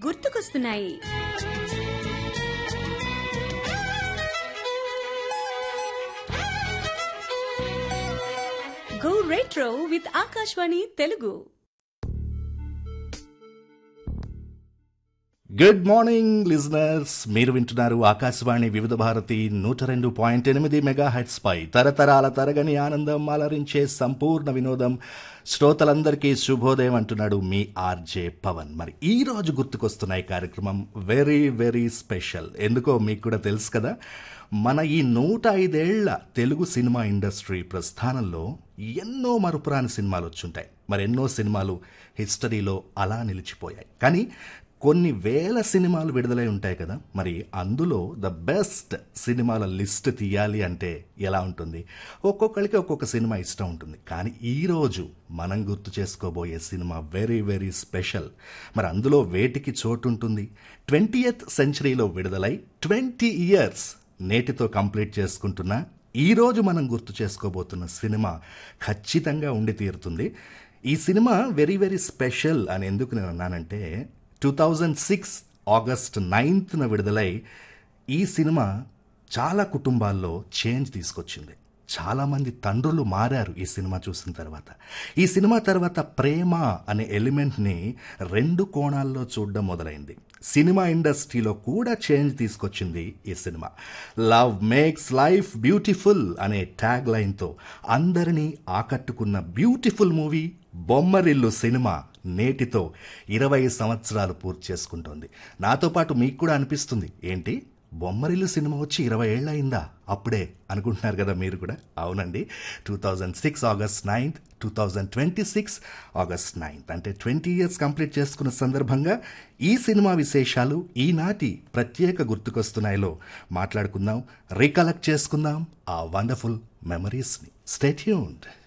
గుర్తుకొస్తున్నాయి go retro with Akashvani Telugu good morning listeners మీరు వింటున్నారు ఆకాశవాణి వివిధ భారతి నూట రెండు పాయింట్ ఎనిమిది మెగా హెడ్స్ పై తరతరాల తరగని ఆనందం అలరించే సంపూర్ణ వినోదం శ్రోతలందరికీ శుభోదయం అంటున్నాడు మీ ఆర్జే పవన్ మరి ఈ రోజు గుర్తుకొస్తున్న ఈ కార్యక్రమం వెరీ వెరీ స్పెషల్ ఎందుకో మీకు కూడా తెలుసు కదా మన ఈ నూట ఐదేళ్ల తెలుగు సినిమా ఇండస్ట్రీ ప్రస్థానంలో ఎన్నో మరుపురాని సినిమాలు వచ్చుంటాయి మరి ఎన్నో సినిమాలు హిస్టరీలో అలా నిలిచిపోయాయి కానీ కొన్ని వేల సినిమాలు విడుదలై ఉంటాయి కదా మరి అందులో ద బెస్ట్ సినిమాల లిస్ట్ తీయాలి అంటే ఎలా ఉంటుంది ఒక్కొక్కరికి ఒక్కొక్క సినిమా ఇష్టం ఉంటుంది కానీ ఈరోజు మనం గుర్తు చేసుకోబోయే సినిమా వెరీ వెరీ స్పెషల్ మరి అందులో వేటికి చోటు ఉంటుంది ట్వంటీయత్ సెంచరీలో విడుదలై ట్వంటీ ఇయర్స్ నేటితో కంప్లీట్ చేసుకుంటున్న ఈరోజు మనం గుర్తు చేసుకోబోతున్న సినిమా ఖచ్చితంగా ఉండి తీరుతుంది ఈ సినిమా వెరీ వెరీ స్పెషల్ అని ఎందుకు నేను అన్నానంటే టూ థౌజండ్ సిక్స్ ఆగస్ట్ నైన్త్న విడుదలై ఈ సినిమా చాలా కుటుంబాల్లో చేంజ్ తీసుకొచ్చింది చాలామంది తండ్రులు మారారు ఈ సినిమా చూసిన తర్వాత ఈ సినిమా తర్వాత ప్రేమ అనే ఎలిమెంట్ని రెండు కోణాల్లో చూడడం మొదలైంది సినిమా ఇండస్ట్రీలో కూడా చేంజ్ తీసుకొచ్చింది ఈ సినిమా లవ్ మేక్స్ లైఫ్ బ్యూటిఫుల్ అనే ట్యాగ్ లైన్తో అందరినీ ఆకట్టుకున్న బ్యూటిఫుల్ మూవీ బొమ్మరిల్లు సినిమా నేటితో ఇరవై సంవత్సరాలు పూర్తి చేసుకుంటోంది నాతో పాటు మీకు కూడా అనిపిస్తుంది ఏంటి బొమ్మరిల్లు సినిమా వచ్చి ఇరవై ఏళ్ళ అయిందా అప్పుడే అనుకుంటున్నారు కదా మీరు కూడా అవునండి two thousand six August ninth two thousand twenty six August ninth అంటే ట్వంటీ ఇయర్స్ కంప్లీట్ చేసుకున్న సందర్భంగా ఈ సినిమా విశేషాలు ఈనాటి ప్రత్యేక గుర్తుకొస్తున్నాయిలో మాట్లాడుకుందాం రీకలెక్ట్ చేసుకుందాం ఆ వండర్ఫుల్ మెమరీస్ని స్టేట్యూన్డ్